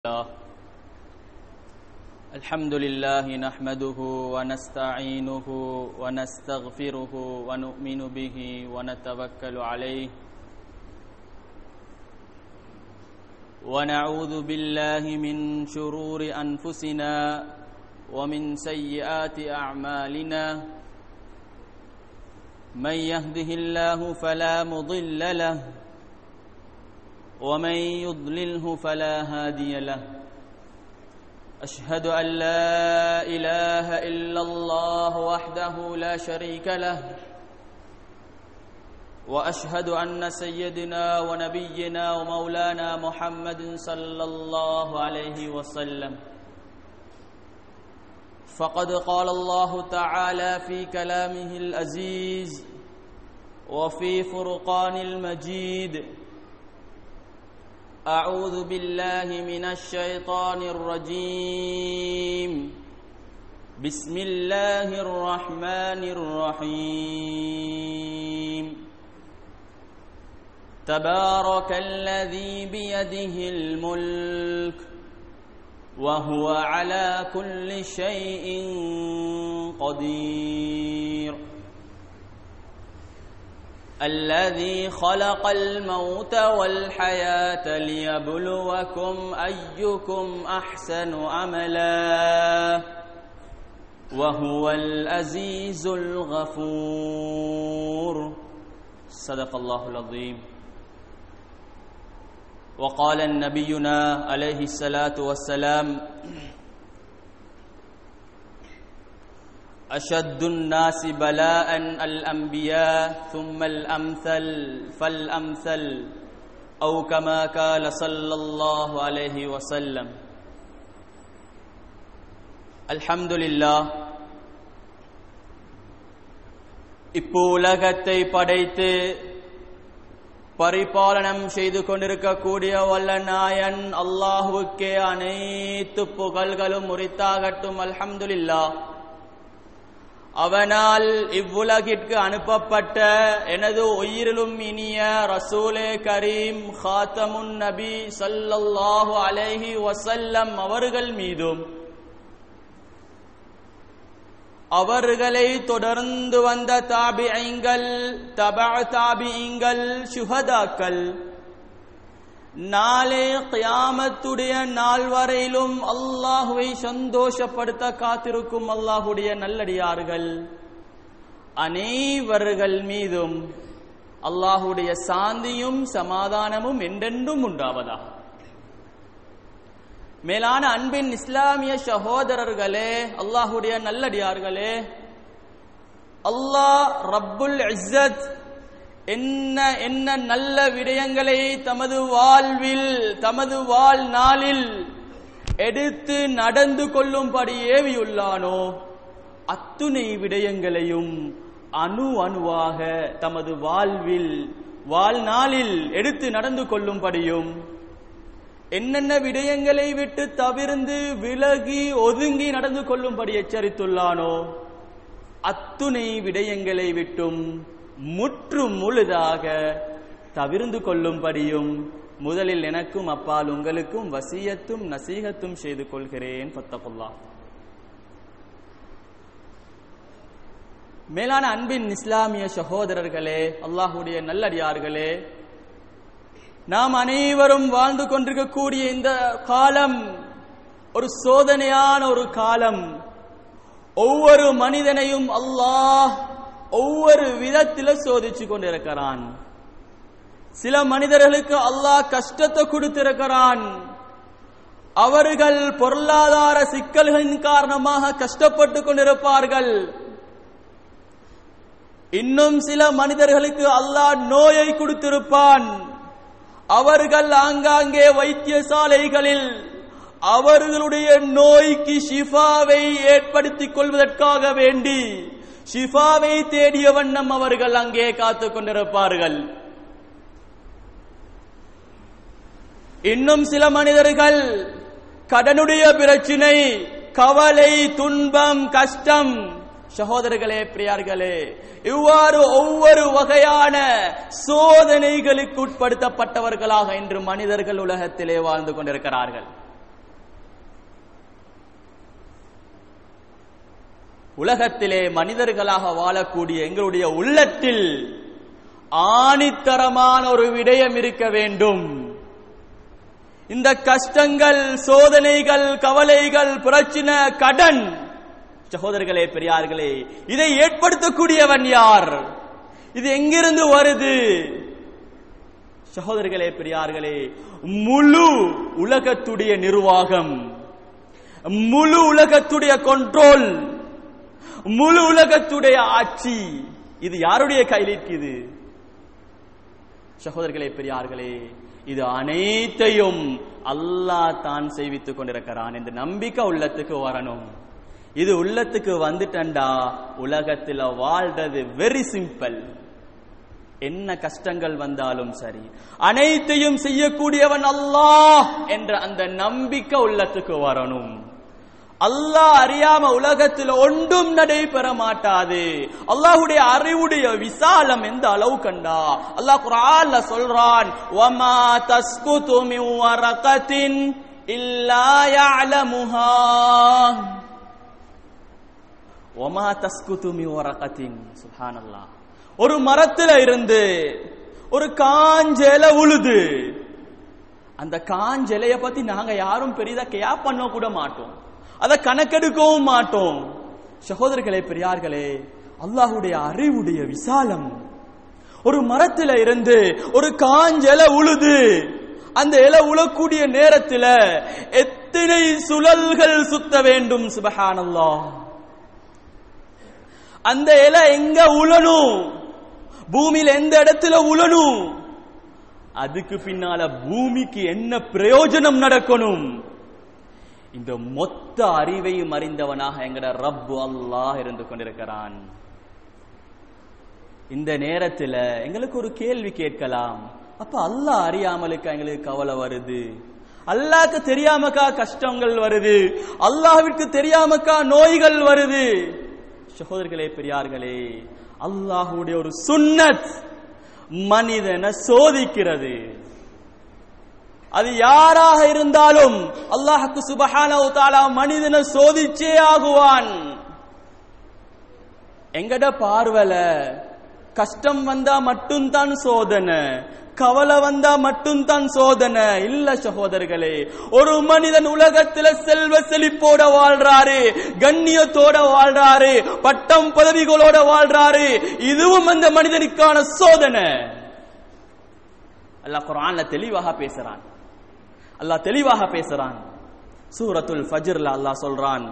الله الحمد لله نحمده ونستعينه ونستغفره ونؤمن به ونتوكل عليه ونعوذ بالله من شرور انفسنا ومن سيئات اعمالنا من يهده الله فلا مضل له ومن يضلله فلا هادي له اشهد ان لا اله الا الله وحده لا شريك له واشهد ان سيدنا ونبينا ومولانا محمد صلى الله عليه وسلم فقد قال الله تعالى في كلامه العزيز وفي فرقان المجيد أعوذ بالله من الشيطان الرجيم بسم الله الرحمن الرحيم تبارك الذي بيده الملك وهو على كل شيء قدير الذي خلق الموت والحياة ليبلوكم أيكم أحسن عملا وهو العزيز الغفور صدق الله العظيم وقال النبينا عليه الصلاة والسلام أشد الناس بلاء الأنبياء ثم الأمثل فالأمثل أو كما قال صلى الله عليه وسلم الحمد لله இப்போ உலகத்தை படைத்து பரிபாலனம் செய்து கொண்டிருக்கக்கூடிய வல்ல நாயன் அல்லாஹுக்கே அனைத்து புகழ்களும் உரித்தாகட்டும் அல்ஹம்துலில்லா அவனால் இவ்வுலகிற்கு அனுப்பப்பட்ட எனது உயிரிலும் இனிய ரசூலே கரீம் ஹாத்தமுன் நபி சல்லல்லாஹு அலைஹி வசல்லம் அவர்கள் மீதும் அவர்களை தொடர்ந்து வந்த தாபிஐங்கள் தபா தாபிங்கள் சுகதாக்கள் நாளே கியாமத்துடைய நாள் வரையிலும் அல்லாஹுவை சந்தோஷப்படுத்த காத்திருக்கும் அல்லாஹுடைய நல்லடியார்கள் அனைவர்கள் மீதும் அல்லாஹுடைய சாந்தியும் சமாதானமும் என்றென்றும் உண்டாவதா மேலான அன்பின் இஸ்லாமிய சகோதரர்களே அல்லாஹுடைய நல்லடியார்களே அல்லாஹ் ரப்புல் இஸ்ஸத் என்ன என்ன நல்ல விடயங்களை தமது வாழ்வில் தமது வாழ்நாளில் எடுத்து நடந்து கொள்ளும்படி ஏவியுள்ளானோ அத்துணை விடயங்களையும் அணு அணுவாக தமது வாழ்வில் வாழ்நாளில் எடுத்து நடந்து கொள்ளும்படியும் என்னென்ன விடயங்களை விட்டு தவிர்ந்து விலகி ஒதுங்கி நடந்து கொள்ளும்படி எச்சரித்துள்ளானோ அத்துணை விடயங்களை விட்டும் முற்று முழுதாக தவிர்ந்து கொள்ளும்படியும் முதலில் எனக்கும் அப்பால் உங்களுக்கும் வசியத்தும் நசீகத்தும் செய்து கொள்கிறேன் பத்தகுல்லா மேலான அன்பின் இஸ்லாமிய சகோதரர்களே அல்லாஹுடைய நல்லடியார்களே நாம் அனைவரும் வாழ்ந்து கொண்டிருக்கக்கூடிய இந்த காலம் ஒரு சோதனையான ஒரு காலம் ஒவ்வொரு மனிதனையும் அல்லாஹ் ஒவ்வொரு விதத்தில சோதிச்சு கொண்டிருக்கிறான் சில மனிதர்களுக்கு அல்லாஹ் கஷ்டத்தை கொடுத்திருக்கிறான் அவர்கள் பொருளாதார சிக்கல்களின் காரணமாக கஷ்டப்பட்டு கொண்டிருப்பார்கள் இன்னும் சில மனிதர்களுக்கு அல்லாஹ் நோயை கொடுத்திருப்பான் அவர்கள் ஆங்காங்கே வைத்தியசாலைகளில் அவர்களுடைய நோய்க்கு ஷிஃபாவை ஏற்படுத்திக் கொள்வதற்காக வேண்டி ஷிஃபாவை தேடிய வண்ணம் அவர்கள் அங்கே காத்துக் கொண்டிருப்பார்கள் இன்னும் சில மனிதர்கள் கடனுடைய பிரச்சினை கவலை துன்பம் கஷ்டம் சகோதரர்களே பிரியார்களே இவ்வாறு ஒவ்வொரு வகையான சோதனைகளுக்கு உட்படுத்தப்பட்டவர்களாக இன்று மனிதர்கள் உலகத்திலே வாழ்ந்து கொண்டிருக்கிறார்கள் உலகத்திலே மனிதர்களாக வாழக்கூடிய எங்களுடைய உள்ளத்தில் ஆணித்தரமான ஒரு விடயம் இருக்க வேண்டும் இந்த கஷ்டங்கள் சோதனைகள் கவலைகள் பிரச்சனை கடன் சகோதரர்களே பெரியார்களே இதை ஏற்படுத்தக்கூடியவன் யார் இது எங்கிருந்து வருது சகோதரர்களே பெரியார்களே முழு உலகத்துடைய நிர்வாகம் முழு உலகத்துடைய கண்ட்ரோல் முழு உலகத்துடைய ஆட்சி இது யாருடைய கையில் இருக்குது சகோதரர்களே பெரியார்களே இது அனைத்தையும் அல்லாஹ் தான் செய்வித்துக் கொண்டிருக்கிறான் இந்த நம்பிக்கை உள்ளத்துக்கு வரணும் இது உள்ளத்துக்கு வந்துட்டண்டா உலகத்துல வாழ்றது வெரி சிம்பிள் என்ன கஷ்டங்கள் வந்தாலும் சரி அனைத்தையும் செய்யக்கூடியவன் அல்லாஹ் என்ற அந்த நம்பிக்கை உள்ளத்துக்கு வரணும் அல்லாஹ் அறியாம உலகத்தில் ஒன்றும் நடைபெற மாட்டாது அல்லாஹ்வுடைய அறிவுடைய விசாலம் எந்த அளவு கண்டா அல்லாஹ் குர்ஆன்ல சொல்றான் வமா தஸ்குது மின் வரகத்தின் இல்லா யஅலமுஹா வமா தஸ்குது மின் வரகத்தின் சுப்ஹானல்லாஹ் ஒரு மரத்துல இருந்து ஒரு காஞ்சல உழுது அந்த காஞ்சலைய பத்தி நாங்க யாரும் பெரிதா கேயா பண்ண கூட மாட்டோம் அதை கணக்கெடுக்கவும் மாட்டோம் சகோதரர்களே பெரியார்களே அல்லாஹுடைய அறிவுடைய விசாலம் ஒரு மரத்துல இருந்து ஒரு காஞ்சல உழுது அந்த இலை உழக்கூடிய நேரத்துல எத்தனை சுழல்கள் சுத்த வேண்டும் சுபஹானல்லாஹ் அந்த இலை எங்க உழணும் பூமியில எந்த இடத்துல உழணும் அதுக்கு பின்னால பூமிக்கு என்ன பிரயோஜனம் நடக்கணும் இந்த மொத்த அறிவையும் அறிந்தவனாக எங்கட ரப்பு அல்லாஹ் இருந்து கொண்டிருக்கிறான் இந்த நேரத்துல எங்களுக்கு ஒரு கேள்வி கேட்கலாம் அப்ப அல்லாஹ் அறியாமலுக்கு எங்களுக்கு கவலை வருது அல்லாஹ்க்கு தெரியாமக்கா கஷ்டங்கள் வருது அல்லாஹ்விற்கு தெரியாமக்கா நோய்கள் வருது சகோதரர்களே பெரியார்களே அல்லாஹுடைய ஒரு சுன்னத் மனிதனை சோதிக்கிறது அது யாராக இருந்தாலும் அல்லாஹுக்கு சுபஹானஹு தஆலா மனிதனை சோதிச்சே ஆகுவான் எங்கட பார்வல கஷ்டம் வந்தா மட்டும்தான் சோதனை கவலை வந்தா மட்டும்தான் சோதனை இல்ல சகோதரர்களே ஒரு மனிதன் உலகத்துல செல்வ செழிப்போட வாழ்றாரு கண்ணியத்தோட வாழ்றாரு பட்டம் பதவிகளோட வாழ்றாரு இதுவும் அந்த மனிதனுக்கான சோதனை அல்லாஹ் குர்ஆன்ல தெளிவாக பேசுறான் அல்லாஹ் தெளிவாக பேசுறான் சூரத்துல் ஃபஜ்ர்ல அல்லாஹ் சொல்றான்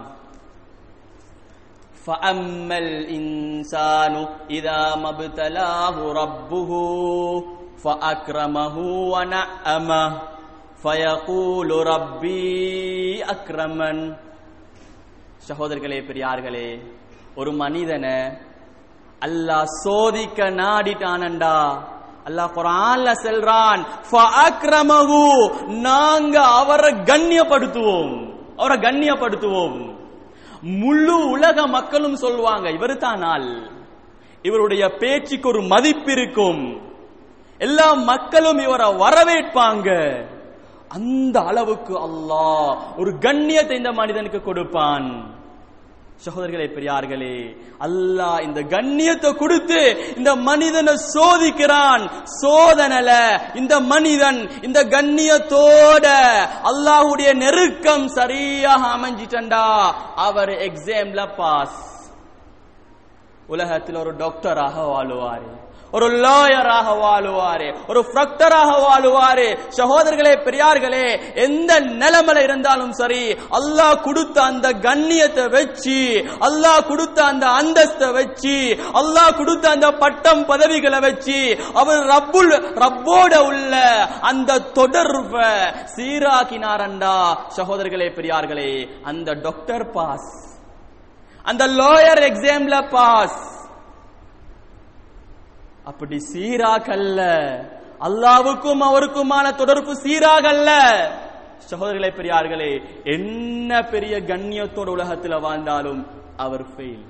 فأما الإنسان إذا ما ابتلاه ربه فأكرمه ونعمه فيقول ربي أكرمن சகோதரர்களே பெரியார்களே ஒரு மனிதனை அல்லாஹ் சோதிக்க நாடிட்டானண்டா அல்லாஹ் குர்ஆன்ல செல்றான் ஃபஅக்ரமஹு நாங்க அவரை கண்ணியப்படுத்துவோம் அவரை கண்ணியப்படுத்துவோம் முழு உலக மக்களும் சொல்லுவாங்க இவரு தான் ஆள் இவருடைய பேச்சுக்கு ஒரு மதிப்பு இருக்கும் எல்லா மக்களும் இவரை வரவேற்பாங்க அந்த அளவுக்கு அல்லாஹ் ஒரு கண்ணியத்தை இந்த மனிதனுக்கு கொடுப்பான் சகோதரர்களே பெரியார்களே அல்லாஹ் இந்த கண்ணியத்தை கொடுத்து இந்த மனிதனை சோதிக்கிறான் சோதனைல இந்த மனிதன் இந்த கண்ணியத்தோட அல்லாஹ்வுடைய நெருக்கம் சரியாக அமைஞ்சிட்டண்டா அவர் எக்ஸாம்ல பாஸ் உலகத்தில் ஒரு டாக்டராக வாழுவாரு ஒரு லாயராக வாழுவாரு ஒரு ஃப்ரக்டராக வாழுவாரு சகோதரர்களே பெரியார்களே எந்த நிலைமையில இருந்தாலும் சரி அல்லாஹ் கொடுத்த அந்த கண்ணியத்தை வச்சு அல்லாஹ் கொடுத்த அந்த அந்தஸ்தை வச்சு அல்லாஹ் கொடுத்த அந்த பட்டம் பதவிகளை வச்சு அவர் ரப்புல் ரப்போட உள்ள அந்த தொடர்பை சீராக்கினாரண்டா சகோதரர்களே பெரியார்களே அந்த டாக்டர் பாஸ் அந்த லாயர் எக்ஸாம்ல பாஸ் அப்படி சீராகல்ல அல்லாவுக்கும் அவருக்குமான தொடர்பு சீராகல்ல சகோதரர்களே பெரியார்களே என்ன பெரிய கண்ணியத்தோட உலகத்துல வாழ்ந்தாலும் அவர் ஃபெயில்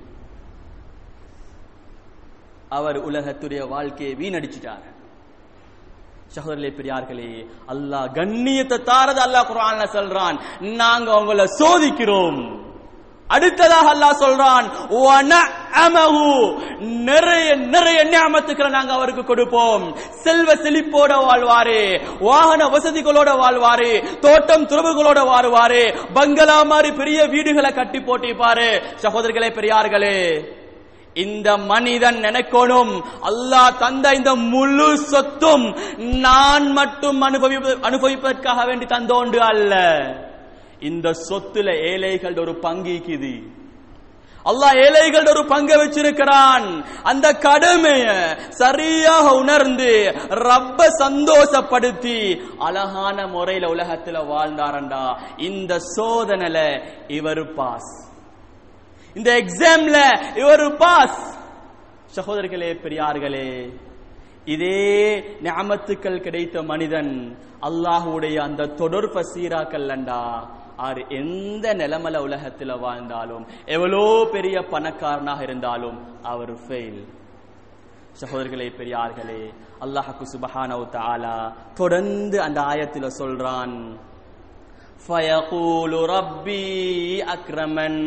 அவர் உலகத்துடைய வாழ்க்கையை வீணடிச்சிட்டார் சகோதரர்களே பெரியார்களே அல்லாஹ் கண்ணியத்தை தாரது அல்லாஹ் குர்ஆன்ல சொல்றான் நாங்க உங்களை சோதிக்கிறோம் அடுத்ததாக அல்லாஹ் சொல்றான் "வனஅமஹு", நிறைய நிறைய நியமத்துக்களை நாங்க அவருக்கு கொடுப்போம் செல்வ செழிப்போட வாழ்வாரு வாகன வசதிகளோட வாழ்வாரு தோட்டம் துறவுகளோட வாழ்வாரு பங்களா மாதிரி பெரிய வீடுகளை கட்டி போட்டிப்பாரு சகோதரர்களே பெரியார்களே இந்த மனிதன் நினைக்கணும் அல்லாஹ் தந்த இந்த முழு சொத்தும் நான் மட்டும் அனுபவி அனுபவிப்பதற்காக வேண்டி தந்தோண்டு அல்ல இந்த சொத்துல ஏழைகள் ஒரு பங்கிக்குது அல்லாஹ் ஏழைகள் ஒரு பங்கை வச்சிருக்கிறான் அந்த கடமைய சரியாக உணர்ந்து ரப்ப சந்தோஷப்படுத்தி அழகான முறையில உலகத்துல வாழ்ந்தாரண்டா இந்த சோதனைல இவர் பாஸ் இந்த எக்ஸாம்ல இவர் பாஸ் சகோதரர்களே பெரியார்களே இதே ஞாமத்துக்கள் கிடைத்த மனிதன் அல்லாஹுடைய அந்த தொடர்பை சீராக்கல்லண்டா அவர் எந்த நிலைமையில உலகத்துல வாழ்ந்தாலும் எவ்வளோ பெரிய பணக்காரனாக இருந்தாலும் அவர் ஃபெயில் சகோதரர்களே பெரியார்களே அல்லாஹுக்கு சுபஹானவு தஆலா தொடர்ந்து அந்த ஆயத்துல சொல்றான் ஃபயகூலு ரப்பி அக்ரமன்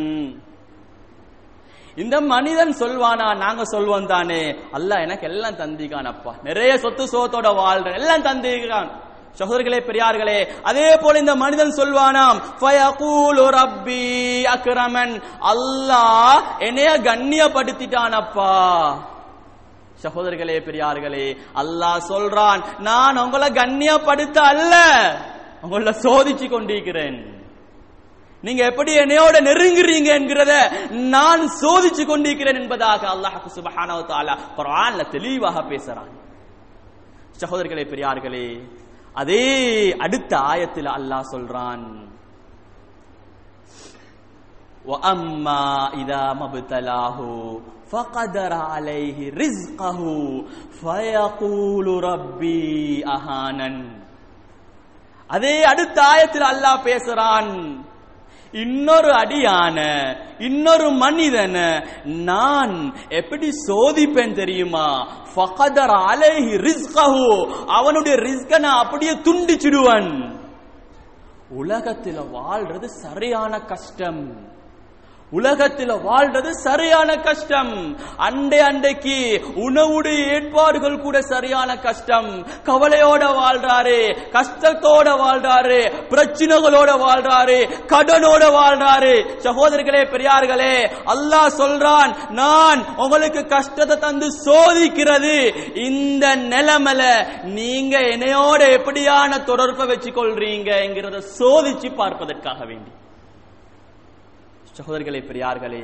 இந்த மனிதன் சொல்வானா நாங்க சொல்வோம் தானே அல்லாஹ் எனக்கு எல்லாம் தந்திக்கான் அப்பா நிறைய சொத்து சோத்தோட வாழ்றேன் எல்லாம் தந்திக்கான் சகோதரர்களே பெரியார்களே அதே போல இந்த மனிதன் சொல்வானாம் ஃபயகூலு ரப்பி அக்ரமன் அல்லாஹ் என்னைய கண்ணியப்படுத்திட்டானப்பா சகோதரர்களே பெரியார்களே அல்லாஹ் சொல்றான் நான் உங்களை கண்ணியப்படுத்த அல்ல உங்களை சோதிச்சு கொண்டிருக்கிறேன் நீங்க எப்படி என்னையோட நெருங்குறீங்க என்கிறத நான் சோதிச்சு கொண்டிருக்கிறேன் என்பதாக அல்லாஹ் சுபஹானஹு வ தஆலா குர்ஆன்ல தெளிவாக பேசுறான் சகோதரர்களே பெரியார்களே அதே அடுத்த ஆயத்தில் அல்லாஹ் சொல்றான் وَأَمَّا إِذَا مَا ابْتَلَاهُ فَقَدَرَ عَلَيْهِ رِزْقَهُ فَيَقُولُ رَبِّي أَهَانَنِ அதே அடுத்த ஆயத்தில் அல்லாஹ் பேசுறான் இன்னொரு அடியான இன்னொரு மனிதன நான் எப்படி சோதிப்பேன் தெரியுமா ஃபகதர் அலைஹி ரிஸ்கஹு அவனுடைய ரிஸ்க நான் அப்படியே துண்டிச்சிடுவன் உலகத்துல வாழ்றது சரியான கஷ்டம் உலகத்துல வாழ்றது சரியான கஷ்டம் அண்டை அண்டைக்கு உணவுடைய ஏற்பாடுகள் கூட சரியான கஷ்டம் கவலையோட வாழ்றாரு கஷ்டத்தோட வாழ்றாரு பிரச்சனைகளோட வாழ்றாரு கடனோட வாழ்றாரு சகோதரர்களே பெரியார்களே அல்லாஹ் சொல்றான் நான் உங்களுக்கு கஷ்டத்தை தந்து சோதிக்கிறது இந்த நிலைமையில நீங்க என்னையோட எப்படியான தொடர்பை வச்சு கொள்றீங்கிறத சோதிச்சு பார்ப்பதற்காக வேண்டி சகோதரர்களே பெரியார்களே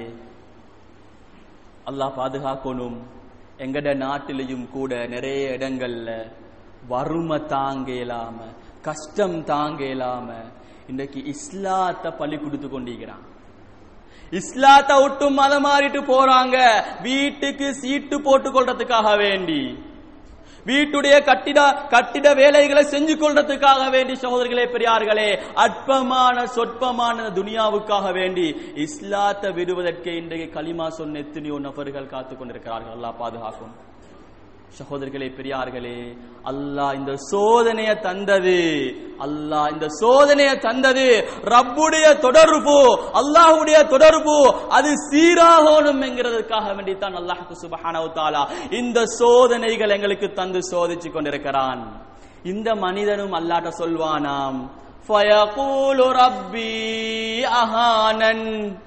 அல்லாஹ் பாதுகாக்கணும் எங்கட நாட்டிலையும் கூட நிறைய இடங்கள்ல வறுமை தாங்க இயலாம கஷ்டம் தாங்க இயலாம இன்றைக்கு இஸ்லாத்தை பள்ளி கொடுத்து கொண்டிருக்கிறான் இஸ்லாத்தை விட்டு மதம் மாறிட்டு போறாங்க வீட்டுக்கு சீட்டு போட்டு கொள்றதுக்காக வேண்டி வீட்டுடைய கட்டிட கட்டிட வேலைகளை செஞ்சு கொள்றதுக்காக வேண்டி சகோதரர்களே பெரியார்களே அற்பமான சொற்பமான துனியாவுக்காக வேண்டி இஸ்லாத்தை விடுவதற்கு இன்றைக்கு களிமா சொன்ன எத்தனையோ நபர்கள் காத்து கொண்டிருக்கிறார்கள் அல்லாஹ் பாதுகாக்கும் சகோதரர்களே பெரியார்களே அல்லாஹ் இந்த சோதனைய தந்தது அல்லாஹ் இந்த சோதனைய தந்தது ரப்புடைய தொடர்பு அல்லாஹ்வுடைய தொடர்பு அது சீராகணும் என்கிறதுக்காக வேண்டித்தான் அல்லாஹ்க்கு சுபஹானஹு தஆலா இந்த சோதனைகள் எங்களுக்கு தந்து சோதிச்சு கொண்டிருக்கிறான் இந்த மனிதனும் அல்லாஹ்ட்ட சொல்வானாம் ஃபயகூலு ரப்பி அஹானன்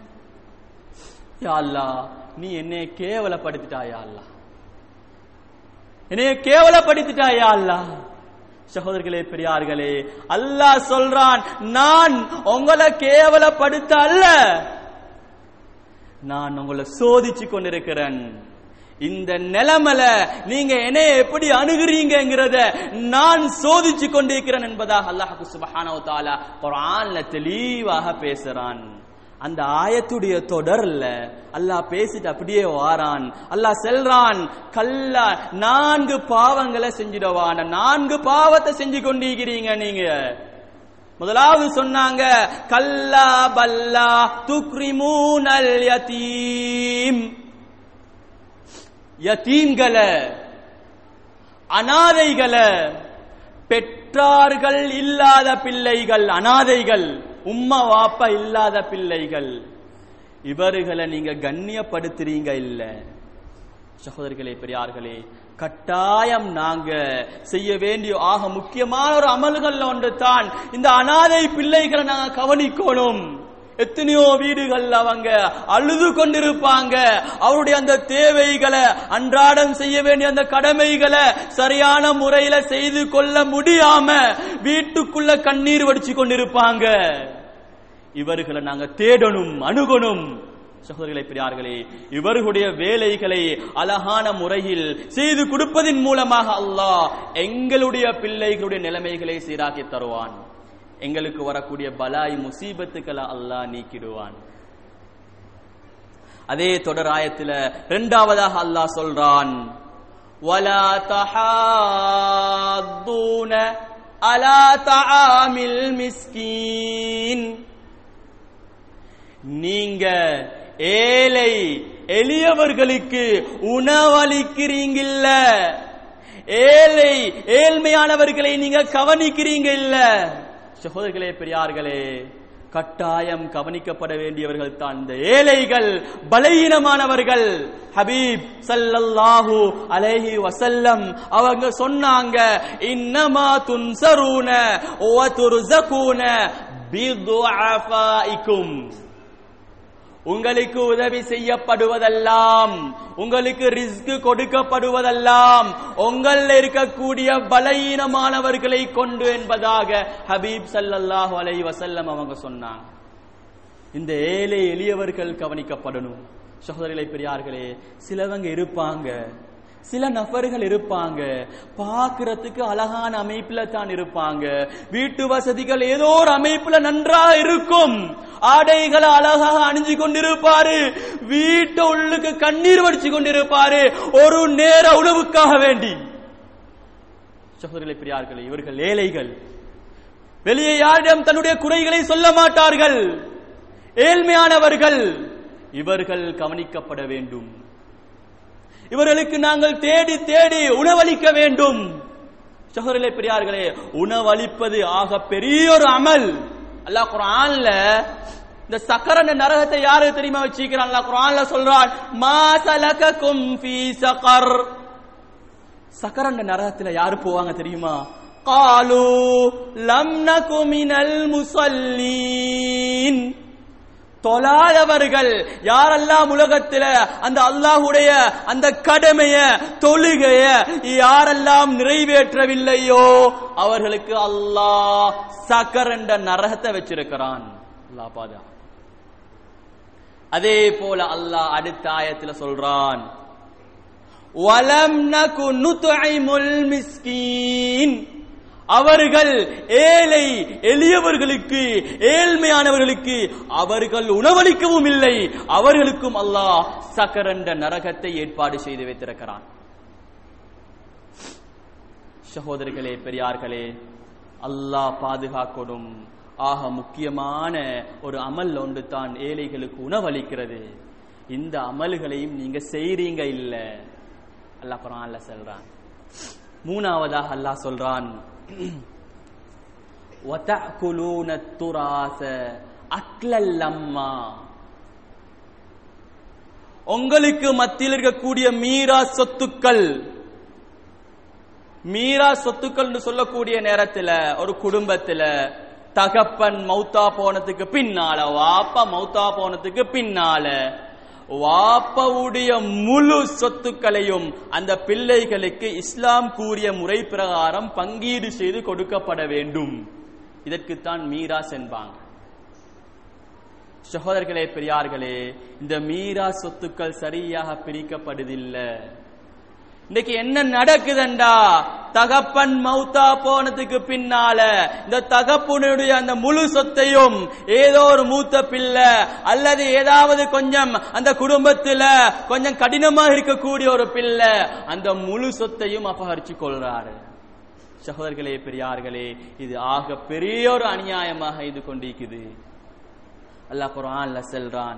யா அல்லாஹ் நீ என்னை கேவலப்படுத்திட்டாயா அல்லாஹ் என்னைய கேவலப்படுத்திட்டாயா அல்லாஹ் சகோதரர்களே பெரியார்களே அல்லாஹ் சொல்றான் நான் உங்களை கேவலப்படுத்த அல்ல நான் உங்களை சோதிச்சு கொண்டிருக்கிறேன் இந்த நிலைமையில நீங்க என்னைய எப்படி அணுகுறீங்கிறத நான் சோதிச்சு கொண்டிருக்கிறேன் என்பதாக அல்லாஹ் சுபஹானஹு தஆலா குர்ஆன்ல தெளிவாக பேசுறான் அந்த ஆயத்துடைய தொடர்ல அல்லாஹ் பேசிட்டு அப்படியே வாரான் அல்லாஹ் செல்றான் கல்லா நான்கு பாவங்களை செஞ்சிடவான நான்கு பாவத்தை செஞ்சு கொண்டிருக்கிறீங்க நீங்க முதலாவது சொன்னாங்க கல்லா பல்லா துக்ரிமூனல் யதீம் யதீம்களை அனாதைகளை பெற்றார்கள் இல்லாத பிள்ளைகள் அனாதைகள் உம்மா வாப்பா இல்லாத பிள்ளைகள் இவர்களை நீங்க கண்ணியப்படுத்துறீங்க இல்ல சகோதரிகளே பெரியார்களே கட்டாயம் நாங்க செய்ய வேண்டிய ஆக முக்கியமான ஒரு அமல்கள்ல ஒன்று தான் இந்த அனாதை பிள்ளைகளை நாங்க கவனிக்கணும் எத்தனையோ வீடுகள் அவங்க அழுது கொண்டிருப்பாங்க அவருடைய அந்த தேவைகளை அன்றாடம் செய்ய வேண்டிய அந்த கடமைகளை சரியான முறையில செய்து கொள்ள முடியாம வீட்டுக்குள்ள கண்ணீர் வடிச்சு கொண்டிருப்பாங்க இவர்களை நாங்க தேடணும் அணுகணும் சகோதரிகளை பெரியார்களே இவர்களுடைய வேலைகளை அழகான முறையில் செய்து கொடுப்பதின் மூலமாக அல்லாஹ் எங்களுடைய பிள்ளைகளுடைய நிலைமைகளை சீராக்கி தருவான் எங்களுக்கு வரக்கூடிய பலாய் முசீபத்துக்களை அல்லாஹ் நீக்கிடுவான் அதே தொடர் ஆயத்துல இரண்டாவதாக அல்லாஹ் சொல்றான் ولا تحاضون على طعام المسكين நீங்க ஏழை எளியவர்களுக்கு உணவளிக்கிறீங்கல்ல ஏழை ஏழ்மையானவர்களை நீங்க கவனிக்கிறீங்க இல்ல சகோதரர்களே பெரியார்களே கட்டாயம் கவனிக்கப்பட வேண்டியவர்கள் தான் இந்த ஏழைகள் பலகீனமானவர்கள் ஹபீப் சல்லல்லாஹு அலைஹி வசல்லம் அவங்க சொன்னாங்க இன்னமா துன்சரூன வ துர்ஸகூன பிதுஅஃபாயிக்கும் உங்களுக்கு உதவி செய்யப்படுவதெல்லாம் உங்களுக்கு ரிஸ்க் கொடுக்கப்படுவதெல்லாம் உங்கள் இருக்கக்கூடிய பலகீனமானவர்களை கொண்டு என்பதாக ஹபீப் சல்லல்லாஹு அலைஹி வஸல்லம் அவங்க சொன்னாங்க இந்த ஏழை எளியவர்கள் கவனிக்கப்படணும் சகோதரிகளை பெரியார்களே சிலவங்க இருப்பாங்க சில நபர்கள் இருப்பாங்க பார்க்கிறதுக்கு அழகான அமைப்புல தான் இருப்பாங்க வீட்டு வசதிகள் ஏதோ ஒரு அமைப்புல நன்றாக இருக்கும் ஆடைகளை அழகாக அணிஞ்சு கொண்டிருப்பாரு வீட்டு உள்ளுக்கு கண்ணீர் வடிச்சு கொண்டிருப்பாரு ஒரு நேர உணவுக்காக வேண்டி சகோதரிகளை பெரியார்களே இவர்கள் ஏழைகள் வெளியே யாரிடம் தன்னுடைய குறைகளை சொல்ல மாட்டார்கள் ஏழ்மையானவர்கள் இவர்கள் கவனிக்கப்பட வேண்டும் இவர்களுக்கு நாங்கள் தேடி தேடி உணவளிக்க வேண்டும் சகோதரர்களே பெரியார்களே உணவளிப்பது ஆக பெரிய ஒரு அமல் அல்லாஹ் குர்ஆன்ல இந்த சக்கரன் நரகத்தை யாரு தெரியுமா வச்சிருக்கிறான் அல்லாஹ் குர்ஆன்ல சொல்றான் மா சலகக்கும் ஃபீ சகர் சக்கரன் நரகத்துல யாரு போவாங்க தெரியுமா காலு லம் நகு மினல் முஸல்லீன் தொழாதவர்கள் யாரெல்லாம் உலகத்துல அந்த அல்லாஹுடைய அந்த கடமைய தொழுகைய யாரெல்லாம் நிறைவேற்றவில்லையோ அவர்களுக்கு அல்லாஹ் சக்கர் என்ற நரகத்தை வச்சிருக்கிறான் அல்லாஹ் பாதா அதே போல அல்லாஹ் அடுத்த ஆயத்துல சொல்றான் வலம் நகு நுத்ஐமுல் மிஸ்கீன் அவர்கள் ஏழை எளியவர்களுக்கு ஏழ்மையானவர்களுக்கு அவர்கள் உணவளிக்கவும் இல்லை அவர்களுக்கும் அல்லாஹ் சக்கரண்ட நரகத்தை ஏற்பாடு செய்து வைத்திருக்கிறான் சகோதரிகளே பெரியார்களே அல்லாஹ் பாதுகாக்கணும் ஆக முக்கியமான ஒரு அமல் ஒன்று தான் ஏழைகளுக்கு உணவளிக்கிறது இந்த அமல்களையும் நீங்க செய்றீங்க இல்ல அல்லாஹ் குரான்ல சொல்றான் மூணாவதாக அல்லாஹ் சொல்றான் وَتَأْكُلُونَ التُّرَاثَ أَكْلًا لَمًّا உங்களுக்கு மத்தியில் இருக்கக்கூடிய மீரா சொத்துக்கள் மீரா சொத்துக்கள் சொல்லக்கூடிய நேரத்துல ஒரு குடும்பத்துல தகப்பன் மௌத்தா போனதுக்கு பின்னால வாப்பா மௌத்தா போனதுக்கு பின்னால வாப்பவுடைய முழு சொத்துக்களையும் அந்த பிள்ளைகளுக்கு இஸ்லாம் கூறிய முறை பிரகாரம் பங்கீடு செய்து கொடுக்கப்பட வேண்டும் இதற்குத்தான் மீராஸ் என்பாங்க சகோதரர்களே பெரியார்களே இந்த மீரா சொத்துக்கள் சரியாக பிரிக்கப்படுதில்லை இன்னைக்கு என்ன நடக்குதுண்டா தகப்பன் மௌத்தா போனதுக்கு பின்னால இந்த தகப்பனுடைய அந்த முழு சொத்தையும் ஏதோ ஒரு மூத்த பிள்ளை அல்லது ஏதாவது கொஞ்சம் அந்த குடும்பத்துல கொஞ்சம் கடினமா இருக்கக்கூடிய ஒரு பிள்ளை அந்த முழு சொத்தையும் அபகரிச்சு கொள்றாரு சகோதரர்களே பெரியார்களே இது ஆக பெரிய ஒரு அநியாயமாக இது கொண்டிருக்குது அல்லாஹ் குர்ஆன்ல சொல்றான்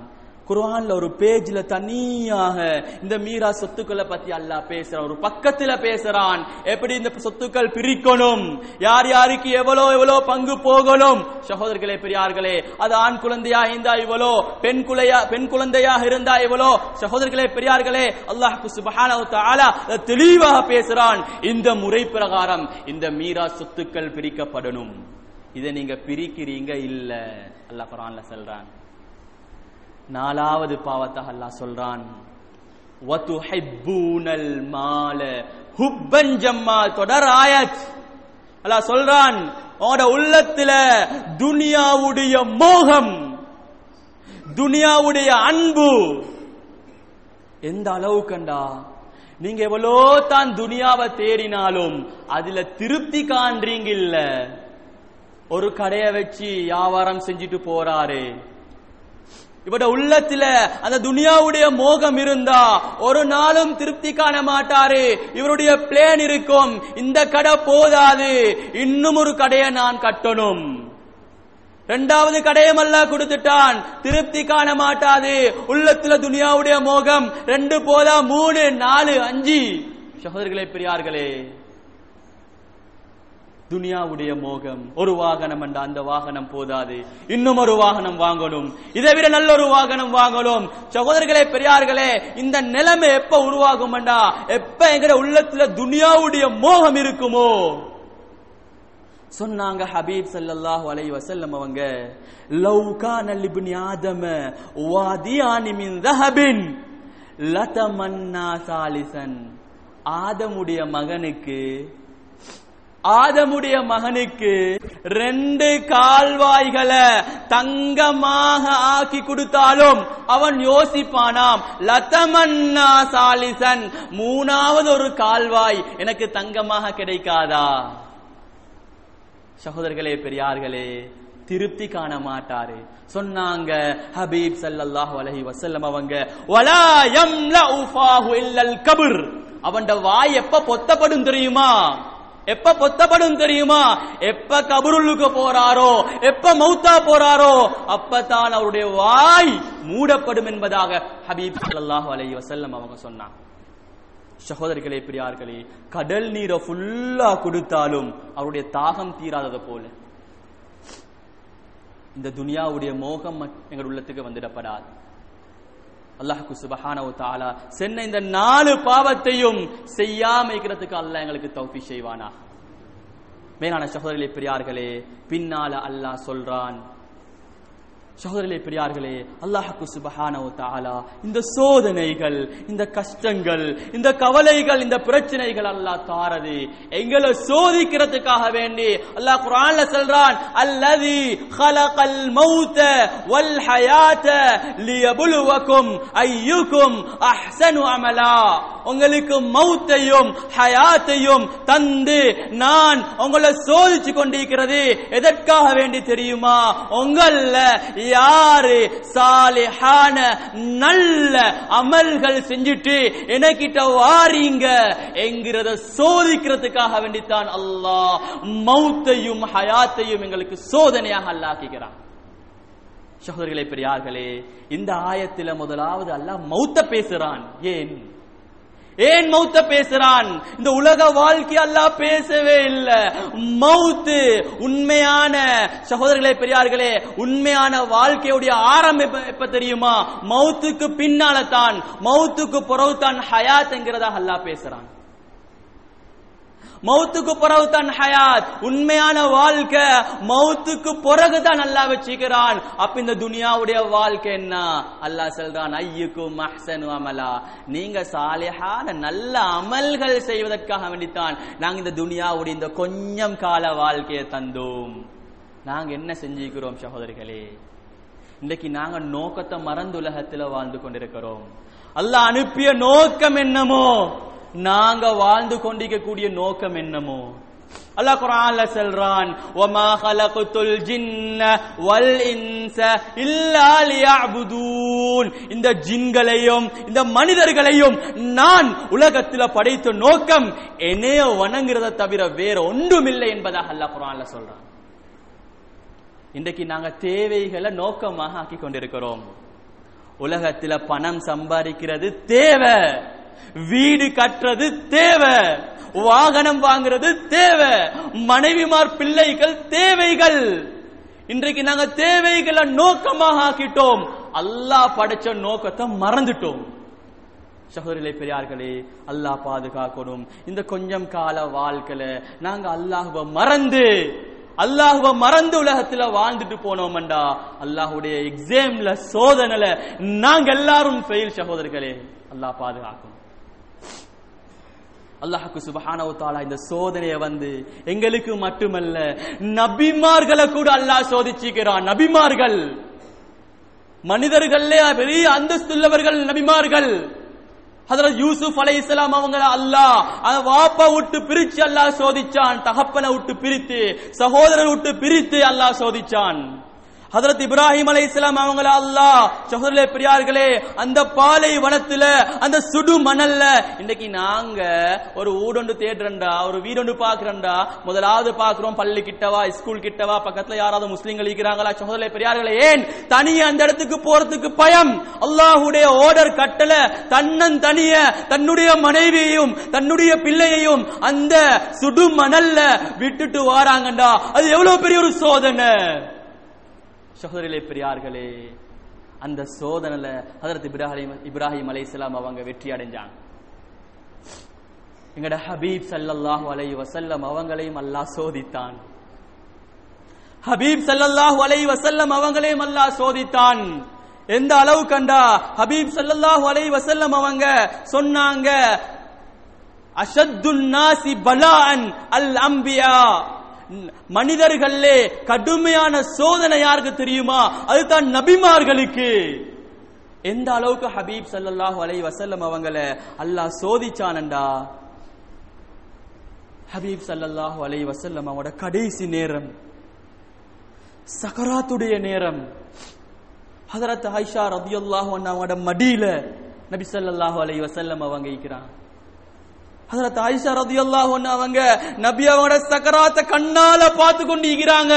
குர்ஆன்ல ஒரு பேஜ்ல தனியாக இந்த மீரா சொத்துக்களை பத்தி அல்லாஹ் பேசுறான் ஒரு பக்கத்துல பேசுறான் எப்படி இந்த சொத்துக்கள் பிரிக்கணும் யார் யாருக்கு எவ்வளோ எவ்வளோ பங்கு போகணும் சகோதரர்களே பெரியார்களே அது ஆண் குழந்தையா இருந்தா இவ்வளோ பெண் குலையா பெண் குழந்தையாக இருந்தா இவ்வளோ சகோதரர்களே பெரியார்களே அல்லாஹ் சுப்ஹானஹு தஆலா அதை தெளிவாக பேசுறான் இந்த முறை பிரகாரம் இந்த மீரா சொத்துக்கள் பிரிக்கப்படணும் இதை நீங்க பிரிக்கிறீங்க இல்ல அல்லாஹ் குர்ஆன்ல சொல்றான் நாலாவது பாவத்தாக அல்லாஹ் சொல்றான் வதுஹிப்பூனல் மால ஹுப்பன் ஜம்மா தொடர் ஆயத் அல்லாஹ் சொல்றான் உன்னோட உள்ளத்துல துனியாவுடைய மோகம் துனியாவுடைய அன்பு எந்த அளவு கண்டா நீங்க எவ்வளோ தான் துனியாவை தேடினாலும் அதுல திருப்தி காண்றீங்க இல்ல ஒரு கடையை வச்சு வியாபாரம் செஞ்சுட்டு போறாரு இவட உள்ளத்துல அந்த துனியாவுடைய மோகம் இருந்தா ஒரு நாளும் திருப்தி காண மாட்டாரு இவருடைய பிளேன் இருக்கும் இந்த கடை போதாது இன்னும் ஒரு கடையை நான் கட்டணும் ரெண்டாவது கடையம் அல்ல கொடுத்துட்டான் திருப்தி காண மாட்டாது உள்ளத்துல துனியாவுடைய மோகம் ரெண்டு போதா மூணு நாலு அஞ்சு சகோதரர்களே பெரியார்களே துனியாவுடைய மோகம் ஒரு வாகனம் என்ற அந்த வாகனம் போதாது இன்னும் ஒரு வாகனம் வாங்கணும் இதை விட நல்ல ஒரு வாகனம் வாங்கணும் சகோதரர்களே பெரியார்களே இந்த நிலைமை எப்ப உருவாகும் எப்ப எங்கட உள்ளத்துல துனியாவுடைய மோகம் இருக்குமோ சொன்னாங்க ஹபீப் ஸல்லல்லாஹு அலைஹி வஸல்லம் அவங்க லவ் கான லிப்னி ஆதம வாதியானி மின் தஹபின் லதமன்னா சாலிசன் ஆதமுடைய மகனுக்கு ஆதமுடைய மகனுக்கு ரெண்டு கால்வாய்களை தங்கமாக ஆக்கி கொடுத்தாலும் அவன் யோசிப்பானாம் லதமன்னா சாலிசன் மூணாவது ஒரு கால்வாய் எனக்கு தங்கமாக கிடைக்காதா சகோதரர்களே பெரியார்களே திருப்தி காண மாட்டாரு சொன்னாங்க ஹபீப் ஸல்லல்லாஹு அலைஹி வஸல்லம் அவங்க வலா யம்லஉ ஃபாஹு இல்லல் கபர் அவன்ட வாய் எப்ப பொத்தப்படும் தெரியுமா எப்ப பொத்தப்படும் தெரியுமா எப்ப கபருளுக்கு போறாரோ எப்ப மௌத்தா போறாரோ அப்பதான் அவருடைய வாய் மூடப்படும் என்பதாக ஹபீப் ஸல்லல்லாஹு அலைஹி வஸல்லம் அவங்க சொன்னாங்க சகோதரிகளே பெரியார்களே கடல் நீரை ஃபுல்லா கொடுத்தாலும் அவருடைய தாகம் தீராதது போல இந்த துனியாவுடைய மோகம் எங்கள் உள்ளத்துக்கு வந்துடப்படாது அல்லாஹுக்கு சுபஹானவு தாலா சென்ன இந்த நாலு பாவத்தையும் செய்யாம இருக்கிறதுக்கு அல்லாஹ் எங்களுக்கு தௌஃபி செய்வானா மேலான சகோதரிகளே பெரியார்களே பின்னால அல்லாஹ் சொல்றான் சகோதரர்களே பெரியார்களே அல்லாஹுக்கு சுபஹானவு தாலா இந்த சோதனைகள் இந்த கஷ்டங்கள் இந்த கவலைகள் இந்த பிரச்சனைகள் அல்லாஹ் தாரது எங்களை சோதிக்கிறதுக்காக வேண்டி அல்லாஹ் குர்ஆன்ல சொல்றான் அல்லதி خلقல் மௌத வல் ஹயாத லியபுலுவக்கும் ஐயுக்கும் அஹ்சனு அமலா உங்களுக்கு மௌத்தையும் ஹயாத்தையும் தந்து நான் உங்களை சோதிச்சு கொண்டிருக்கிறது எதற்காக வேண்டி தெரியுமா உங்கள யாரு சாலிஹான நல்ல அமல்கள் செஞ்சுட்டு எனக்கிட்ட வாரீங்க என்கிறத சோதிக்கிறதுக்காக வேண்டித்தான் அல்லாஹ் மௌத்தையும் ஹயாத்தையும் எங்களுக்கு சோதனையாக அல்லாக்குகிறான் சகோதரிகளே பெரியார்களே இந்த ஆயத்தில முதலாவது அல்லாஹ் மௌத்த பேசுறான் ஏன் ஏன் மௌத்த பேசுறான் இந்த உலக வாழ்க்கை அல்லாஹ் பேசவே இல்ல மௌத்து உண்மையான சகோதரர்களே பெரியார்களே உண்மையான வாழ்க்கையுடைய ஆரம்பம் எப்ப- எப்ப தெரியுமா மௌத்துக்கு பின்னால தான் மௌத்துக்கு பிறகு தான் ஹயாத் என்கிறதாக அல்லாஹ் பேசுறான் மௌத்துக்கு பிறகு தான் ஹயாத் உண்மையான வாழ்க்கை மௌத்துக்கு பிறகு தான் அல்லாஹ் வச்சுக்கிறான் அப்ப இந்த துனியாவுடைய வாழ்க்கை என்ன அல்லாஹ் சொல்றான் ஐயுக்கும் அஹ்சனு அமலா நீங்க சாலிஹான நல்ல அமல்கள் செய்வதற்காக வேண்டித்தான் நாங்க இந்த துனியாவுடைய இந்த கொஞ்சம் கால வாழ்க்கையை தந்தோம் நாங்க என்ன செஞ்சுக்கிறோம் சகோதரிகளே இன்றைக்கு நாங்க நோக்கத்தை மறந்து உலகத்துல வாழ்ந்து கொண்டிருக்கிறோம் அல்லாஹ் அனுப்பிய நோக்கம் என்னமோ நாங்க வாழ்ந்து கொண்டிருக்கக்கூடிய நோக்கம் என்னமோ அல்லாஹ் குர்ஆன்ல சொல்றான் வமா خلقتுல் ஜின்ன வல் இன்ச இல்லா லியஅபுதூன் இந்த ஜின்களையும் இந்த மனிதர்களையும் நான் உலகத்துல படைத்த நோக்கம் என்னைய வணங்குறதை தவிர வேற ஒன்றுமில்லை என்பதாக அல்லாஹ் குர்ஆன்ல சொல்றான் இன்றைக்கு நாங்க தேவைகளை நோக்கமாக ஆக்கி கொண்டிருக்கிறோம் உலகத்துல பணம் சம்பாதிக்கிறது தேவை வீடு கட்டுறது தேவை வாகனம் வாங்குறது தேவை மனைவிமார் பிள்ளைகள் தேவைகள் இன்றைக்கு நாங்க தேவைகளை நோக்கமாக ஆக்கிட்டோம் அல்லாஹ் படைச்ச நோக்கத்தை மறந்துட்டோம் சகோதரிகளே பெரியார்களே அல்லாஹ் பாதுகாக்கணும் இந்த கொஞ்சம் கால வாழ்க்கையில நாங்க அல்லாஹுவ மறந்து அல்லாஹுவ மறந்து உலகத்துல வாழ்ந்துட்டு போனோம்டா அல்லாஹுடைய எக்ஸாம்ல சோதனைல நாங்க எல்லாரும் ஃபெயில் சகோதரர்களே அல்லாஹ் பாதுகாக்கணும் அல்லாஹுக்கு சுபஹானஹு தஆலா இந்த சோதனையை வந்து எங்களுக்கு மட்டுமல்ல நபிமார்களை கூட அல்லாஹ் சோதிச்சுக்கிறான் நபிமார்கள் மனிதர்களே பெரிய அந்தஸ்துள்ளவர்கள் நபிமார்கள் ஹதரத் யூசுப் அலை இஸ்லாம் அவங்கள அல்லாஹ் அந்த வாப்பா விட்டு பிரிச்சு அல்லாஹ் சோதிச்சான் தகப்பனை விட்டு பிரித்து சகோதரர் விட்டு பிரித்து அல்லாஹ் சோதிச்சான் ஹதரத் இப்ராஹிம் அலை இஸ்லாம் அவங்கள அல்லாஹ் சகோதரே பெரியார்களே அந்த பாலை வனத்துல அந்த சுடு மணல்ல இன்னைக்கு நாங்க ஒரு ஊடொண்டு தேடுறண்டா ஒரு வீடொண்டு பாக்குறண்டா முதலாவது பாக்குறோம் பள்ளி கிட்டவா ஸ்கூல் கிட்டவா பக்கத்துல யாராவது முஸ்லீம்கள் இருக்கிறாங்களா சகோதரே பெரியார்களே ஏன் தனியா அந்த இடத்துக்கு போறதுக்கு பயம் அல்லாஹுடைய ஓர்டர் கட்டளை தன்னன் தனிய தன்னுடைய மனைவியையும் தன்னுடைய பிள்ளையையும் அந்த சுடு மணல்ல விட்டுட்டு வாராங்கண்டா அது எவ்வளவு பெரிய ஒரு சோதனை சகோதரிலே பெரியார்களே அந்த சோதனைல ஹதரத் இப்ராஹிம் இப்ராஹிம் அலைஹிஸ்ஸலாம் அவங்க வெற்றி அடைஞ்சாங்க எங்கட ஹபீப் ஸல்லல்லாஹு அலைஹி வஸல்லம் அவங்களையும் அல்லாஹ் சோதித்தான் ஹபீப் ஸல்லல்லாஹு அலைஹி வஸல்லம் அவங்களையும் அல்லாஹ் சோதித்தான் எந்த அளவு கண்டா ஹபீப் ஸல்லல்லாஹு அலைஹி வஸல்லம் அவங்க சொன்னாங்க அஷத்துன் நாசி பலாஅன் அல் அம்பியா மனிதர்களே கடுமையான சோதனை யாருக்கு தெரியுமா அதுதான் நபிமார்களுக்கு எந்த அளவுக்கு ஹபீப் ஸல்லல்லாஹு அலைஹி வஸல்லம் அவங்கள அல்லாஹ் சோதிச்சானண்டா ஹபீப் ஸல்லல்லாஹு அலைஹி வஸல்லம் அவங்களோட கடைசி நேரம் சக்கராத்துடைய நேரம் ஹதரத் ஆயிஷா ரதியல்லாஹு அன்ஹா அவங்களோட மடியில நபி ஸல்லல்லாஹு அலைஹி வஸல்லம் அவங்க இருக்கிறாங்க ஹதரத் ஆயிஷா ரதியல்லாஹு அன்ஹா அவங்க நபி அவங்களோட சக்கராத்த கண்ணால பார்த்து கொண்டு இருக்கிறாங்க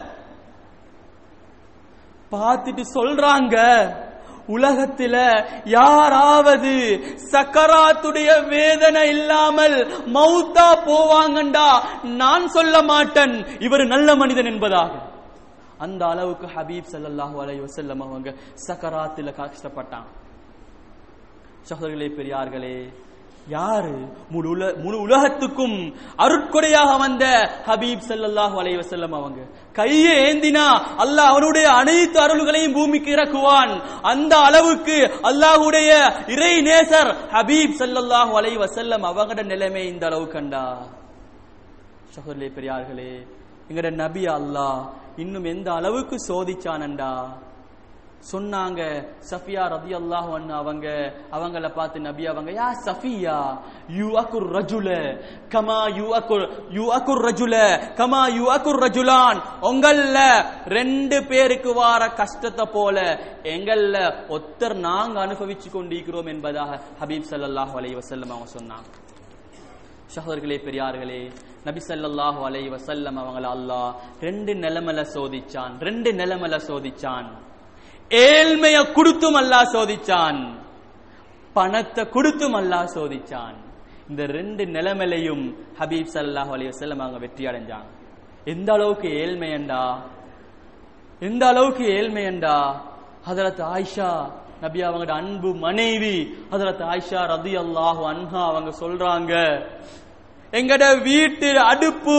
பார்த்துட்டு சொல்றாங்க உலகத்துல யாராவது சக்கராத்துடைய வேதனை இல்லாமல் மௌத்தா போவாங்கண்டா நான் சொல்ல மாட்டேன் இவர் நல்ல மனிதன் என்பதாக அந்த அளவுக்கு ஹபீப் ஸல்லல்லாஹு அலைஹி வஸல்லம் அவங்க சக்கராத்துல கஷ்டப்பட்டான் சகோதரர்களே பெரியார்களே யாரு முழு உல- முழு உலகத்துக்கும் அருட்கொடையாக வந்த ஹபீப் ஸல்லல்லாஹு அலைஹி வஸல்லம் அவங்க கையை ஏந்தினா அல்லாஹ் அவனுடைய அனைத்து அருள்களையும் பூமிக்கு இறக்குவான் அந்த அளவுக்கு அல்லாஹ்வுடைய இறை நேசர் ஹபீப் ஸல்லல்லாஹு அலைஹி வஸல்லம் அவங்களோட நிலைமை இந்த அளவு கண்டா சகோதரர்களே பெரியார்களே எங்கட நபி அல்லாஹ் இன்னும் எந்த அளவுக்கு சோதிச்சானண்டா சொன்னாங்க சஃபியா ரதி அல்லாஹ் அவங்க அவங்கள பார்த்து நபி அவங்க யா சஃபியா யூ அக்குர் ரஜுல கமா யூ அக்குர் யூ அக்குர் ரஜுல கமா யூ அக்குர் ரஜுலான் உங்கள ரெண்டு பேருக்கு வார கஷ்டத்தை போல எங்கள்ல ஒத்தர் நாங்க அனுபவிச்சு கொண்டிருக்கிறோம் என்பதாக ஹபீப் ஸல்லல்லாஹு அலைஹி வஸல்லம் அவங்க சொன்னாங்க சகோதரர்களே பெரியார்களே நபி ஸல்லல்லாஹு அலைஹி வஸல்லம் அவங்கள அல்லாஹ் ரெண்டு நிலைமையில சோதிச்சான் ரெண்டு நிலைமையில சோதிச்சான் ஏழ்மைய கொடுத்தும் அல்லாஹ் சோதிச்சான் பணத்தை கொடுத்தும் அல்லாஹ் சோதிச்சான் இந்த ரெண்டு நிலைமையிலையும் ஹபீப் ஸல்லல்லாஹு அலைஹி வஸல்லம் அவங்க வெற்றி அடைஞ்சாங்க எந்த அளவுக்கு ஏழ்மையண்டா எந்த அளவுக்கு ஏழ்மையண்டா ஹதரத் ஆயிஷா நபி அவங்களோட அன்பு மனைவி ஹதரத் ஆயிஷா ரதி அல்லாஹு அன்ஹா அவங்க சொல்றாங்க எங்கட வீட்டு அடுப்பு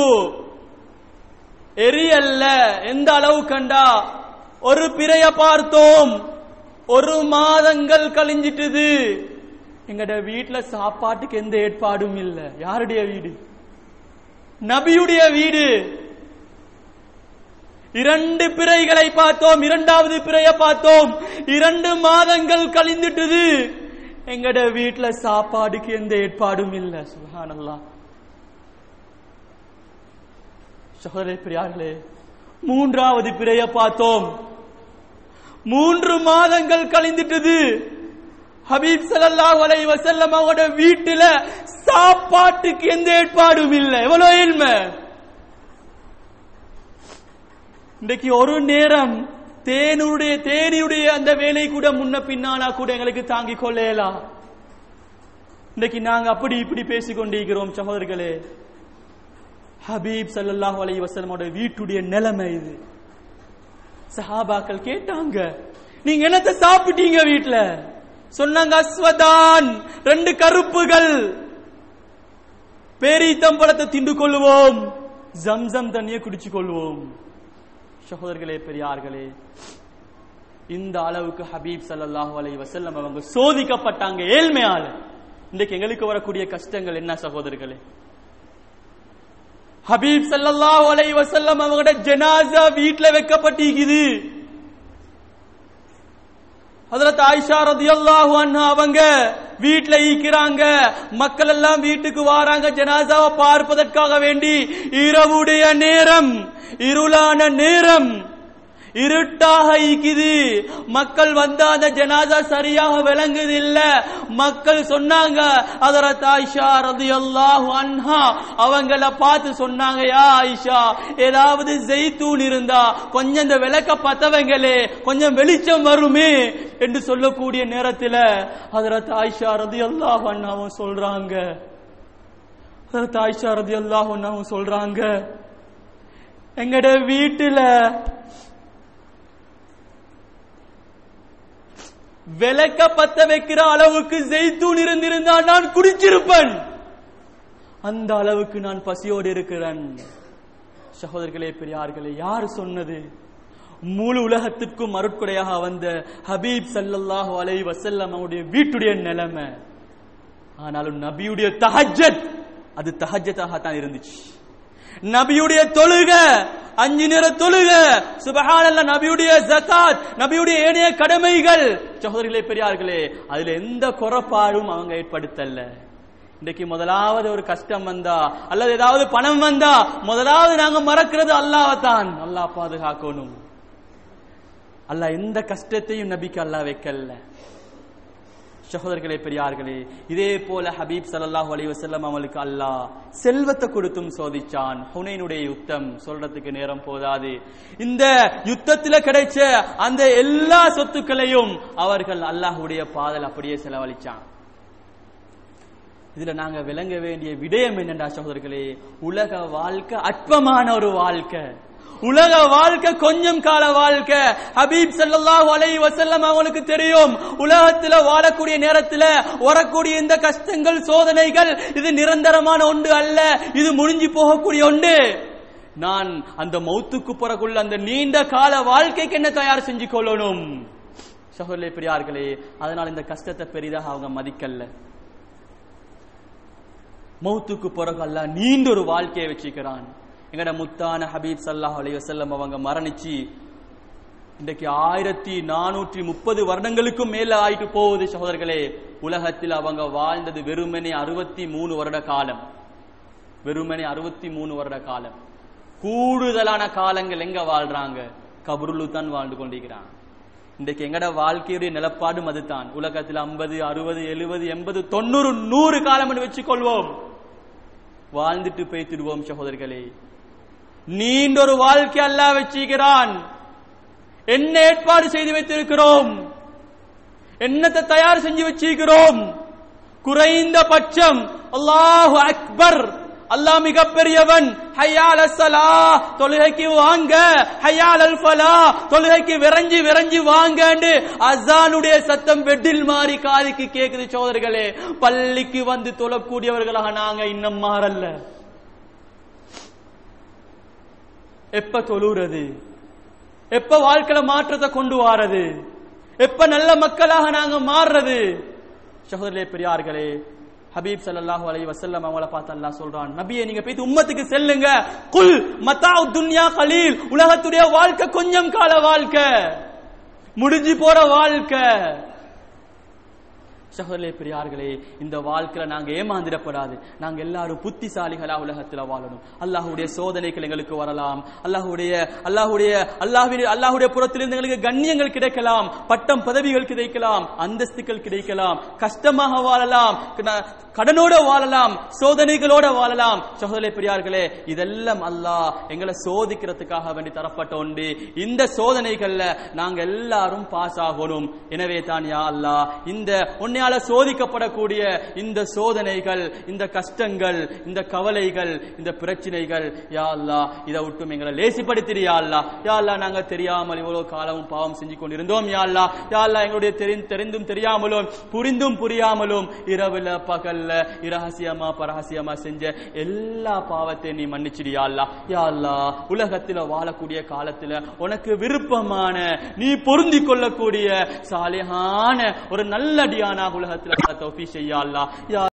எரியல்ல எந்த அளவு கண்டா ஒரு பிறைய பார்த்தோம் ஒரு மாதங்கள் கழிஞ்சிட்டுது எங்கட வீட்டுல சாப்பாட்டுக்கு எந்த ஏற்பாடும் இல்ல யாருடைய வீடு நபியுடைய வீடு இரண்டு பிறைகளை பார்த்தோம் இரண்டாவது பிறைய பார்த்தோம் இரண்டு மாதங்கள் கழிந்துட்டுது எங்கட வீட்டுல சாப்பாடுக்கு எந்த ஏற்பாடும் இல்ல சுபஹானல்லாஹ் சகோதரே பிரியார்களே மூன்றாவது பிறைய பார்த்தோம் மூன்று மாதங்கள் கழிந்துட்டது ஹபீப் ஸல்லல்லாஹு அலைஹி வஸல்லம் அவங்களோட வீட்டுல சாப்பாட்டுக்கு எந்த ஏற்பாடும் இல்லை எவ்வளவு ஏழ்மை இன்றைக்கு ஒரு நேரம் தேனுடைய தேனியுடைய அந்த வேலை கூட முன்ன பின்னானா கூட எங்களுக்கு தாங்கிக் கொள்ளலாம் இன்னைக்கு நாங்க அப்படி இப்படி பேசிக் கொண்டிருக்கிறோம் சகோதரர்களே ஹபீப் ஸல்லல்லாஹு அலைஹி வஸல்லமோட வீட்டுடைய நிலைமை இது சஹாபாக்கள் கேட்டாங்க நீங்க என்னத்தை சாப்பிட்டீங்க வீட்ல சொன்னாங்க அஸ்வதான் ரெண்டு கருப்புகள் பேரீத்தம்பழத்தை திண்டு கொள்வோம் ஜம்சம் தண்ணியை குடிச்சு கொள்வோம் சகோதரர்களே பெரியார்களே இந்த அளவுக்கு ஹபீப் ஸல்லல்லாஹு அலைஹி வஸல்லம் அவங்க சோதிக்கப்பட்டாங்க ஏழ்மையால இன்றைக்கு எங்களுக்கு வரக்கூடிய கஷ்டங்கள் என்ன சகோதரர்களே ஹபீப் ஸல்லல்லாஹு அலைஹி வஸல்லம் அவங்களோட ஜனாசா வீட்ல வைக்கப்பட்டிருக்குது ஹஜரத் ஆயிஷா ரதியல்லாஹு அன்ஹா அவங்க வீட்ல ஈக்கிறாங்க மக்கள் எல்லாம் வீட்டுக்கு வாராங்க ஜனாசாவை பார்ப்பதற்காக வேண்டி இரவுடைய நேரம் இருளான நேரம் இருட்டாக இருக்குது மக்கள் வந்தா அந்த ஜனாதா சரியாக விளங்குது இல்ல மக்கள் சொன்னாங்க அதரத் ஆயிஷா ரலியல்லாஹு அன்ஹா அவங்கள பார்த்து சொன்னாங்க யா ஆயிஷா ஏதாவது ஜெய்தூன் இருந்தா கொஞ்சம் இந்த விளக்க பத்தவங்களே கொஞ்சம் வெளிச்சம் வருமே என்று சொல்லக்கூடிய நேரத்துல அதரத் ஆயிஷா ரலியல்லாஹு அன்ஹாவும் சொல்றாங்க அதரத் ஆயிஷா ரலியல்லாஹு அன்ஹாவும் சொல்றாங்க எங்கட வீட்டுல விளக்க பத்த வைக்கிற அளவுக்கு ஜெய்தூன் இருந்திருந்தா நான் குடிச்சிருப்பேன் அந்த அளவுக்கு நான் பசியோடு இருக்கிறேன் சகோதரர்களே பெரியார்களே யார் சொன்னது முழு உலகத்திற்கும் அருட்கொடையாக வந்த ஹபீப் ஸல்லல்லாஹு அலைஹி வஸல்லம் அவருடைய வீட்டுடைய நிலைமை ஆனாலும் நபியுடைய தஹஜ்ஜத் அது தஹஜ்ஜத்தாக தான் இருந்துச்சு நபியுடைய தொழுக அஞ்சு நேர தொழுக சுபஹானல்ல நபியுடைய ஜகாத் நபியுடைய ஏனைய கடமைகள் சகோதரிகளே பெரியார்களே அதுல எந்த குறைபாடும் அவங்க ஏற்படுத்தல இன்றைக்கு முதலாவது ஒரு கஷ்டம் வந்தா அல்லது ஏதாவது பணம் வந்தா முதலாவது நாங்க மறக்கிறது அல்லாஹ்தான் அல்லாஹ் பாதுகாக்கணும் அல்லாஹ் எந்த கஷ்டத்தையும் நபிக்கு அல்லாஹ் வைக்கல சகோதரர்களே பெரியார்களே இதே போல ஹபீப் ஸல்லல்லாஹு அலைஹி வஸல்லம் அவங்களுக்கு அல்லாஹ் செல்வத்தை கொடுத்தும் சோதிச்சான் ஹுனைனுடைய யுத்தம் சொல்றதுக்கு நேரம் போதாது இந்த யுத்தத்துல கிடைச்ச அந்த எல்லா சொத்துக்களையும் அவர்கள் அல்லாஹ்வுடைய பாதல் அப்படியே செலவழிச்சான் இதுல நாங்க விளங்க வேண்டிய விடயம் என்னண்டா சகோதரர்களே உலக வாழ்க்கை அற்பமான ஒரு வாழ்க்கை உலக வாழ்க்கை கொஞ்சம் கால வாழ்க்கை ஹபீப் ஸல்லல்லாஹு அலைஹி வஸல்லம் அவங்களுக்கு தெரியும் உலகத்துல வாழக்கூடிய நேரத்துல வரக்கூடிய இந்த கஷ்டங்கள் சோதனைகள் இது நிரந்தரமான ஒன்று அல்ல இது முடிஞ்சு போகக்கூடிய ஒன்று நான் அந்த மௌத்துக்கு பிறகுள்ள அந்த நீண்ட கால வாழ்க்கைக்கு என்ன தயார் செஞ்சு கொள்ளணும் சகோதரே பெரியார்களே அதனால் இந்த கஷ்டத்தை பெரிதாக அவங்க மதிக்கல்ல மௌத்துக்கு பிறகு அல்லாஹ் நீண்ட ஒரு வாழ்க்கையை வச்சுக்கிறான் எங்கட முத்தான ஹபீப் சல்லாஹ் அலைஹி வஸல்லம் அவங்க மரணிச்சு இன்றைக்கு ஆயிரத்தி நானூற்றி முப்பது வருடங்களுக்கும் மேல ஆயிட்டு போகுது சகோதரர்களே உலகத்தில் அவங்க வாழ்ந்தது வெறுமனே அறுபத்தி மூணு வருட காலம் வெறுமனே அறுபத்தி மூணு வருட காலம் கூடுதலான காலங்கள் எங்க வாழ்றாங்க கபருளு தான் வாழ்ந்து கொண்டிருக்கிறான் இன்றைக்கு எங்கட வாழ்க்கையுடைய நிலப்பாடும் அதுதான் உலகத்தில் ஐம்பது அறுபது எழுபது எண்பது தொண்ணூறு நூறு காலம் என்று வச்சுக்கொள்வோம் வாழ்ந்துட்டு பேத்திடுவோம் சகோதரர்களே நீண்டொரு வாழ்க்கை அல்லாஹ் வச்சுக்கிறான் என்ன ஏற்பாடு செய்து வைத்திருக்கிறோம் என்னத்தை தயார் செஞ்சு வச்சிருக்கிறோம் குறைந்த பட்சம் அல்லாஹு அக்பர் அல்லாஹ் மிகப்பெரியவன் ஹையால் அஸ்ஸலா தொழுகைக்கு வாங்க ஹையால் அல் ஃபலா தொழுகைக்கு விரைஞ்சி விரைஞ்சி வாங்கன்னு அசானுடைய சத்தம் வெட்டில் மாறி காதுக்கு கேக்குது சோதர்களே பள்ளிக்கு வந்து தொழக்கூடியவர்களாக நாங்க இன்னும் மாறல்ல எப்ப தொழுறது எப்ப வாழ்க்கையில மாற்றத்தை கொண்டு வாரது எப்ப நல்ல மக்களாக நாங்க மாறுறது சகோதரே பெரியார்களே ஹபீப் ஸல்லல்லாஹு அலைஹி வஸல்லம் அவங்கள பார்த்து அல்லாஹ் சொல்றான் நபியே நீங்க போய் உம்மத்துக்கு செல்லுங்க குல் மத்தாஉ துன்யா கலீல் உலகத்துடைய வாழ்க்கை கொஞ்சம் கால வாழ்க்கை முடிஞ்சு போற வாழ்க்கை சகோதரே பெரியார்களே இந்த வாழ்க்கையில நாங்க ஏமாந்திடப்படாது நாங்க எல்லாரும் புத்திசாலிகளா உலகத்துல வாழணும் அல்லாஹ்வுடைய சோதனைகள் எங்களுக்கு வரலாம் அல்லாஹ்வுடைய அல்லாஹ்வுடைய அல்லாஹ்வின் அல்லாஹ்வுடைய புறத்திலிருந்து எங்களுக்கு கண்ணியங்கள் கிடைக்கலாம் பட்டம் பதவிகள் கிடைக்கலாம் அந்தஸ்துகள் கிடைக்கலாம் கஷ்டமாக வாழலாம் க- கடனோட வாழலாம் சோதனைகளோட வாழலாம் சகோதரே பெரியார்களே இதெல்லாம் அல்லாஹ் எங்களை சோதிக்கிறதுக்காக வேண்டி தரப்பட்ட உண்டு இந்த சோதனைகள்ல நாங்க எல்லாரும் பாஸ் ஆகணும் எனவே தான் யா அல்லாஹ் இந்த உன்னையால சோதிக்கப்படக்கூடிய இந்த சோதனைகள் இந்த கஷ்டங்கள் இந்த கவலைகள் இந்த பிரச்சனைகள் யா அல்லாஹ் இதை விட்டும் எங்களை லேசிப்படுத்திடு யா அல்லாஹ் யா அல்லாஹ் நாங்க தெரியாமல் இவ்வளவு காலமும் பாவம் செஞ்சு கொண்டிருந்தோம் யா அல்லாஹ் யா அல்லாஹ் எங்களுடைய தெரி- தெரிந்தும் தெரியாமலும் புரிந்தும் புரியாமலும் இரவுல பகல்ல இரகசியமா பரகசியமா செஞ்ச எல்லா பாவத்தையும் நீ மன்னிச்சிடு யா அல்லாஹ் யா அல்லாஹ் உலகத்துல வாழக்கூடிய காலத்துல உனக்கு விருப்பமான நீ பொருந்திக் கொள்ளக்கூடிய சாலிஹான ஒரு நல்லடியானாக உலகத்துல தௌஃபீக் செய்யா அல்லாஹ் யா